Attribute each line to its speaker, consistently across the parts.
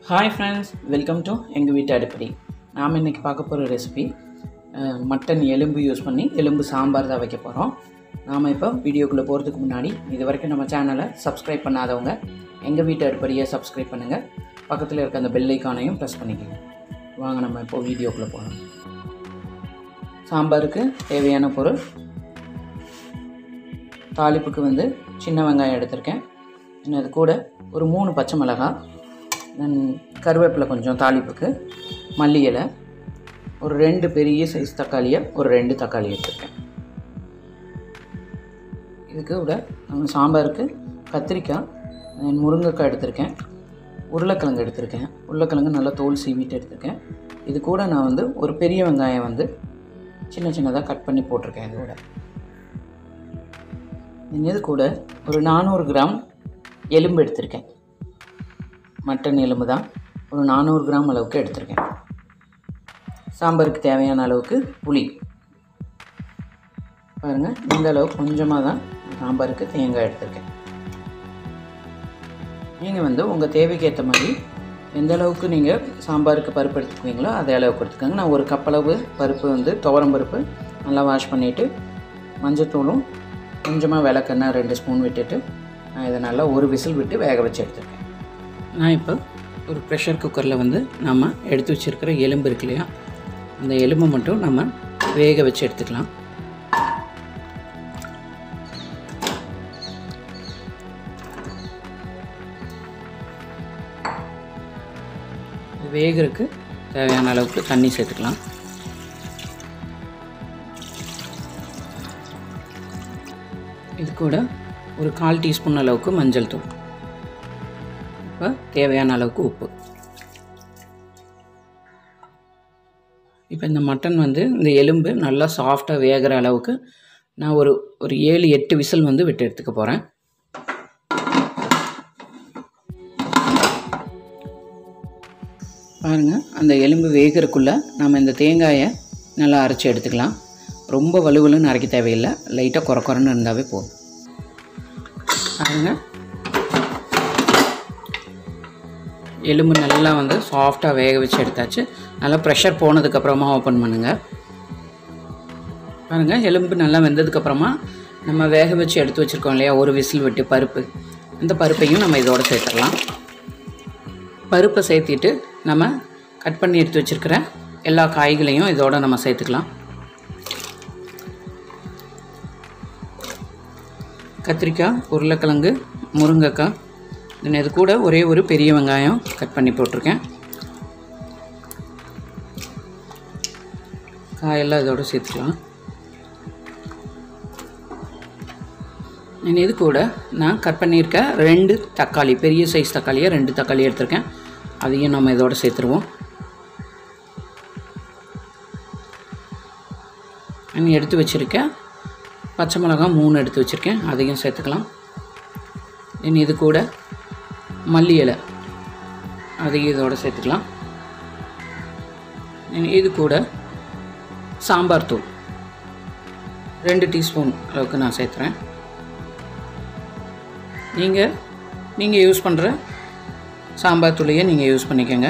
Speaker 1: hi friends welcome to எங்கள் வீட்டு அடுப்படி நாம் இன்றைக்கி பார்க்க போகிற ரெசிபி மட்டன் எலும்பு யூஸ் பண்ணி எலும்பு சாம்பார் தான் வைக்க போகிறோம் நாம் இப்போ வீடியோக்குள்ளே போகிறதுக்கு முன்னாடி இது வரைக்கும் நம்ம சேனலை சப்ஸ்கிரைப் பண்ணாதவங்க எங்கள் வீட்டு அடுப்படியை சப்ஸ்கிரைப் பண்ணுங்கள் பக்கத்தில் இருக்க அந்த பெல் ஐக்கானையும் ப்ரெஸ் பண்ணிக்கோங்க வாங்க நம்ம இப்போ வீடியோக்குள்ளே போகலாம் சாம்பாருக்கு தேவையான பொருள் தாளிப்புக்கு வந்து சின்ன வெங்காயம் எடுத்திருக்கேன் இன்னும் அது கூட ஒரு மூணு பச்சை மிளகாய் தென் கருவேப்பிலை கொஞ்சம் தாளிப்புக்கு மல்லி இலை ஒரு ரெண்டு பெரிய சைஸ் தக்காளியை ஒரு ரெண்டு தக்காளி எடுத்துருக்கேன் இதுக்கு விட நம்ம சாம்பாருக்கு கத்திரிக்காய் தென் முருங்கைக்காய் எடுத்திருக்கேன் உருளைக்கிழங்கு எடுத்திருக்கேன் உருளைக்கிழங்கு நல்லா தோல் சீவிட்டு எடுத்திருக்கேன் இது கூட நான் வந்து ஒரு பெரிய வெங்காயம் வந்து சின்ன சின்னதாக கட் பண்ணி போட்டிருக்கேன் இதோட இது கூட ஒரு நானூறு கிராம் எலும்பு எடுத்திருக்கேன் மட்டன் எலும்பு தான் ஒரு நானூறு கிராம் அளவுக்கு எடுத்திருக்கேன் சாம்பாருக்கு தேவையான அளவுக்கு புளி பாருங்கள் இந்த அளவு கொஞ்சமாக தான் சாம்பாருக்கு தேங்காய் எடுத்திருக்கேன் நீங்கள் வந்து உங்கள் தேவைக்கு ஏற்ற மாதிரி எந்த அளவுக்கு நீங்கள் சாம்பாருக்கு பருப்பு எடுத்துக்குவீங்களோ அதே அளவுக்கு எடுத்துக்கோங்க நான் ஒரு கப்பளவு பருப்பு வந்து துவரம் பருப்பு நல்லா வாஷ் பண்ணிவிட்டு மஞ்சத்தூளும் கொஞ்சமாக விளக்கெண்ணெய் ரெண்டு ஸ்பூன் விட்டுட்டு நான் இதை நல்லா ஒரு விசில் விட்டு வேக வச்சு எடுத்துருக்கேன் நான் இப்போ ஒரு ப்ரெஷர் குக்கரில் வந்து நம்ம எடுத்து வச்சுருக்கிற எலும்பு இருக்கு இல்லையா அந்த எலும்பை மட்டும் நம்ம வேக வச்சு எடுத்துக்கலாம் வேகிறதுக்கு தேவையான அளவுக்கு தண்ணி சேர்த்துக்கலாம் இது கூட ஒரு கால் டீஸ்பூன் அளவுக்கு மஞ்சள் தூள் இப்போ தேவையான அளவுக்கு உப்பு இப்போ இந்த மட்டன் வந்து இந்த எலும்பு நல்லா சாஃப்டாக வேகிற அளவுக்கு நான் ஒரு ஒரு ஏழு எட்டு விசில் வந்து விட்டு எடுத்துக்க போகிறேன் பாருங்கள் அந்த எலும்பு வேகிறதுக்குள்ளே நம்ம இந்த தேங்காயை நல்லா அரைச்சி எடுத்துக்கலாம் ரொம்ப வலுவலுன்னு அரைக்க தேவையில்லை லைட்டாக குறை குறைன்னு இருந்தாவே போதும் பாருங்க எலும்பு நல்லா வந்து சாஃப்டாக வேக வச்சு எடுத்தாச்சு நல்லா ப்ரெஷர் போனதுக்கப்புறமா ஓப்பன் பண்ணுங்கள் பாருங்கள் எலும்பு நல்லா வெந்ததுக்கப்புறமா நம்ம வேக வச்சு எடுத்து வச்சுருக்கோம் இல்லையா ஒரு விசில் விட்டு பருப்பு அந்த பருப்பையும் நம்ம இதோட சேர்த்துடலாம் பருப்பை சேர்த்திட்டு நம்ம கட் பண்ணி எடுத்து வச்சுருக்கிற எல்லா காய்களையும் இதோட நம்ம சேர்த்துக்கலாம் கத்திரிக்காய் உருளைக்கிழங்கு முருங்கைக்காய் தென் இது கூட ஒரே ஒரு பெரிய வெங்காயம் கட் பண்ணி போட்டிருக்கேன் காயெல்லாம் இதோட சேர்த்துக்கலாம் இது கூட நான் கட் பண்ணியிருக்க ரெண்டு தக்காளி பெரிய சைஸ் தக்காளியை ரெண்டு தக்காளி எடுத்திருக்கேன் அதையும் நம்ம இதோட சேர்த்துருவோம் எடுத்து வச்சுருக்கேன் பச்சை மிளகாய் மூணு எடுத்து வச்சுருக்கேன் அதையும் சேர்த்துக்கலாம் தென் இது கூட மல்லி இலை அதையும் இதோடு சேர்த்துக்கலாம் இது கூட சாம்பார் தூள் ரெண்டு டீஸ்பூன் அளவுக்கு நான் சேர்த்துறேன் நீங்கள் நீங்கள் யூஸ் பண்ணுற சாம்பார் தூளையே நீங்கள் யூஸ் பண்ணிக்கோங்க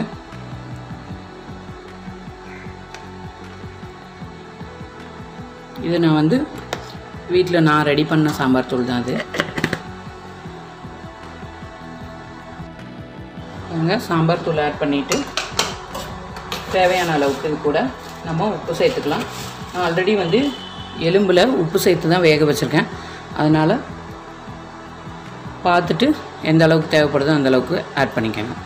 Speaker 1: இது நான் வந்து வீட்டில் நான் ரெடி பண்ண சாம்பார் தூள் தான் அது பாருங்க சாம்பார் தூள் ஆட் பண்ணிவிட்டு தேவையான அளவுக்கு இது கூட நம்ம உப்பு சேர்த்துக்கலாம் நான் ஆல்ரெடி வந்து எலும்பில் உப்பு சேர்த்து தான் வேக வச்சுருக்கேன் அதனால் பார்த்துட்டு எந்த அளவுக்கு தேவைப்படுதோ அந்த அளவுக்கு ஆட் பண்ணிக்கோங்க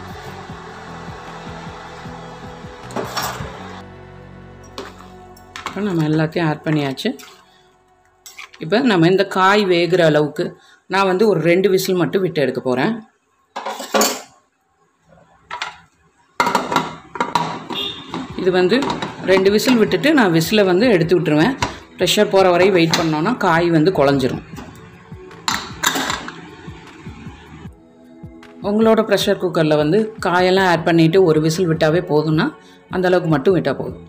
Speaker 1: இப்போ நம்ம எல்லாத்தையும் ஆட் பண்ணியாச்சு இப்போ நம்ம இந்த காய் வேகிற அளவுக்கு நான் வந்து ஒரு ரெண்டு விசில் மட்டும் விட்டு எடுக்க போகிறேன் இது வந்து ரெண்டு விசில் விட்டுட்டு நான் விசிலை வந்து எடுத்து விட்டுருவேன் ப்ரெஷர் போகிற வரை வெயிட் பண்ணோன்னா காய் வந்து குழஞ்சிரும் உங்களோட ப்ரெஷர் குக்கரில் வந்து காயெல்லாம் ஆட் பண்ணிவிட்டு ஒரு விசில் விட்டாவே போதும்னா அந்தளவுக்கு மட்டும் விட்டால் போதும்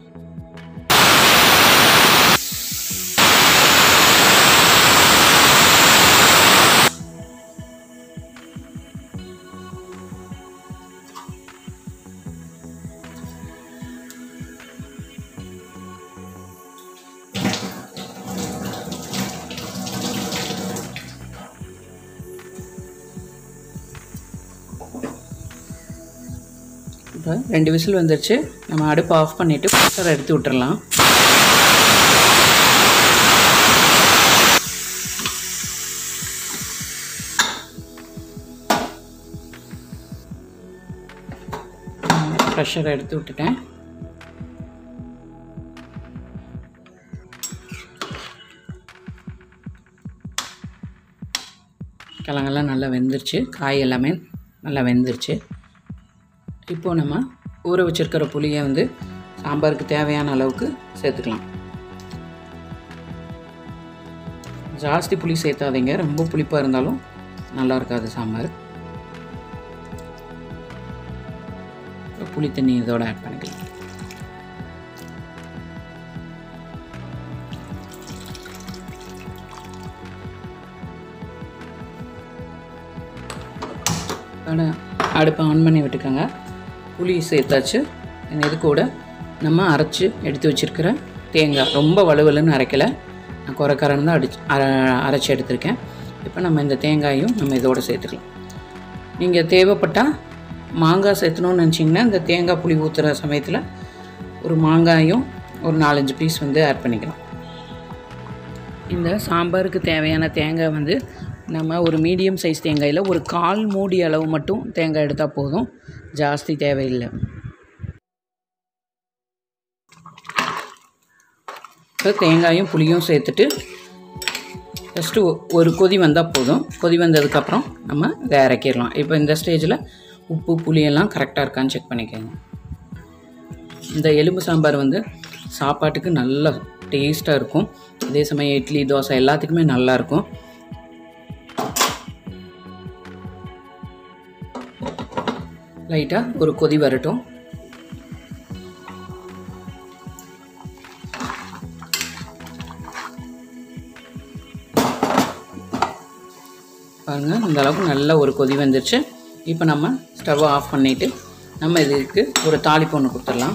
Speaker 1: இப்போ ரெண்டு விசில் வந்துருச்சு நம்ம அடுப்பு ஆஃப் பண்ணிவிட்டு ப்ரெஷரை எடுத்து விட்டுறலாம் ப்ரெஷரை எடுத்து விட்டுட்டேன் கிழங்கெல்லாம் நல்லா வெந்துருச்சு காய் எல்லாமே நல்லா வெந்துருச்சு இப்போது நம்ம ஊற வச்சுருக்கிற புளியை வந்து சாம்பாருக்கு தேவையான அளவுக்கு சேர்த்துக்கலாம் ஜாஸ்தி புளி சேர்த்தாதீங்க ரொம்ப புளிப்பாக இருந்தாலும் நல்லா இருக்காது சாம்பார் புளி தண்ணி இதோட ஆட் பண்ணிக்கலாம் அடுப்பை ஆன் பண்ணி விட்டுக்கோங்க புளி சேர்த்தாச்சு இது கூட நம்ம அரைச்சி எடுத்து வச்சுருக்கிற தேங்காய் ரொம்ப வலுவலுன்னு அரைக்கலை நான் குறைக்கரன்னு தான் அடிச்சு அர அரைச்சி எடுத்திருக்கேன் இப்போ நம்ம இந்த தேங்காயும் நம்ம இதோடு சேர்த்துக்கலாம் நீங்கள் தேவைப்பட்டால் மாங்காய் சேர்த்தணும்னு நினச்சிங்கன்னா இந்த தேங்காய் புளி ஊற்றுற சமயத்தில் ஒரு மாங்காயும் ஒரு நாலஞ்சு பீஸ் வந்து ஆட் பண்ணிக்கலாம் இந்த சாம்பாருக்கு தேவையான தேங்காய் வந்து நம்ம ஒரு மீடியம் சைஸ் தேங்காயில் ஒரு கால் மூடி அளவு மட்டும் தேங்காய் எடுத்தால் போதும் ஜாஸ்தி தேவையில்லை இப்போ தேங்காயும் புளியும் சேர்த்துட்டு ஃபஸ்ட்டு ஒரு கொதி வந்தால் போதும் கொதி வந்ததுக்கப்புறம் நம்ம இதை இறக்கிடலாம் இப்போ இந்த ஸ்டேஜில் உப்பு புளியெல்லாம் கரெக்டாக இருக்கான்னு செக் பண்ணிக்கோங்க இந்த எலும்பு சாம்பார் வந்து சாப்பாட்டுக்கு நல்ல டேஸ்ட்டாக இருக்கும் அதே சமயம் இட்லி தோசை எல்லாத்துக்குமே நல்லாயிருக்கும் லைட்டாக ஒரு கொதி வரட்டும் பாருங்கள் இந்த அளவுக்கு நல்ல ஒரு கொதி வந்துருச்சு இப்போ நம்ம ஸ்டவ்வை ஆஃப் பண்ணிவிட்டு நம்ம இதுக்கு ஒரு தாளிப்பு ஒன்று கொடுத்துடலாம்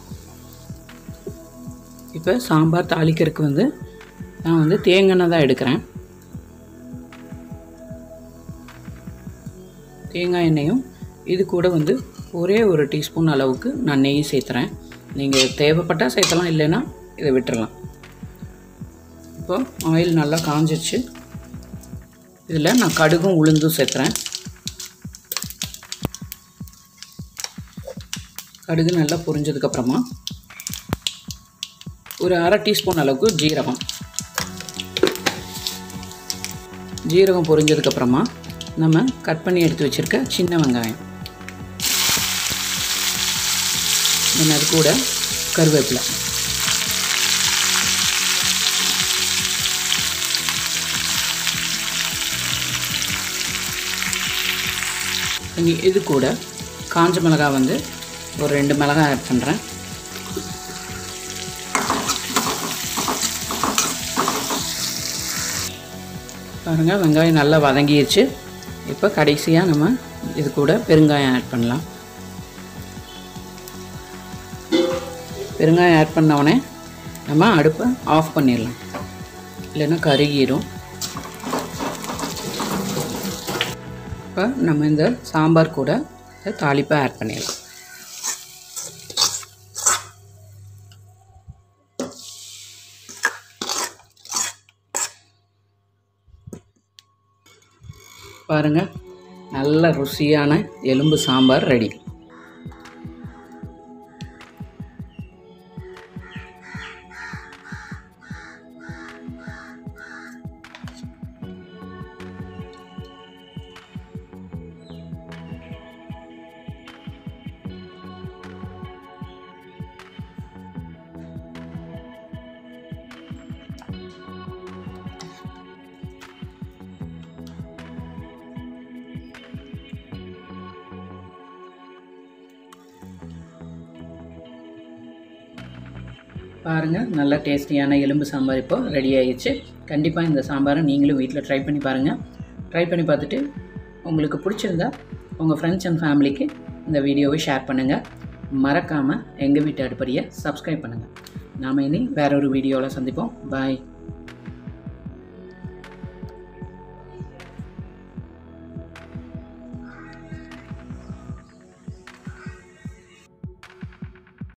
Speaker 1: இப்போ சாம்பார் தாளிக்கிறதுக்கு வந்து நான் வந்து தேங்காய் தான் எடுக்கிறேன் தேங்காய் எண்ணெயும் இது கூட வந்து ஒரே ஒரு டீஸ்பூன் அளவுக்கு நான் நெய் சேர்த்துறேன் நீங்கள் தேவைப்பட்டால் சேர்த்தலாம் இல்லைன்னா இதை விட்டுறலாம் இப்போ ஆயில் நல்லா காஞ்சிருச்சு இதில் நான் கடுகும் உளுந்தும் சேர்த்துறேன் கடுகு நல்லா பொரிஞ்சதுக்கப்புறமா ஒரு அரை டீஸ்பூன் அளவுக்கு ஜீரகம் ஜீரகம் பொரிஞ்சதுக்கப்புறமா நம்ம கட் பண்ணி எடுத்து வச்சுருக்க சின்ன வெங்காயம் தென் அது கூட கருவேப்பிலை இனி இது கூட காஞ்ச மிளகாய் வந்து ஒரு ரெண்டு மிளகாய் ஆட் பண்ணுறேன் பாருங்கள் வெங்காயம் நல்லா வதங்கிடுச்சு இப்போ கடைசியாக நம்ம இது கூட பெருங்காயம் ஆட் பண்ணலாம் பெருங்காயம் ஆட் பண்ண நம்ம அடுப்பை ஆஃப் பண்ணிடலாம் இல்லைன்னா கருகிடும் இப்போ நம்ம இந்த சாம்பார் கூட இந்த தாளிப்பை ஆட் பண்ணிடலாம் பாருங்கள் நல்ல ருசியான எலும்பு சாம்பார் ரெடி பாருங்கள் நல்ல டேஸ்டியான எலும்பு சாம்பார் இப்போ ரெடி ஆயிடுச்சு கண்டிப்பாக இந்த சாம்பாரை நீங்களும் வீட்டில் ட்ரை பண்ணி பாருங்கள் ட்ரை பண்ணி பார்த்துட்டு உங்களுக்கு பிடிச்சிருந்தா உங்கள் ஃப்ரெண்ட்ஸ் அண்ட் ஃபேமிலிக்கு இந்த வீடியோவை ஷேர் பண்ணுங்கள் மறக்காமல் எங்கள் வீட்டு அடுப்படியை சப்ஸ்கிரைப் பண்ணுங்கள் நாம் இனி வேற ஒரு வீடியோவில் சந்திப்போம் பாய்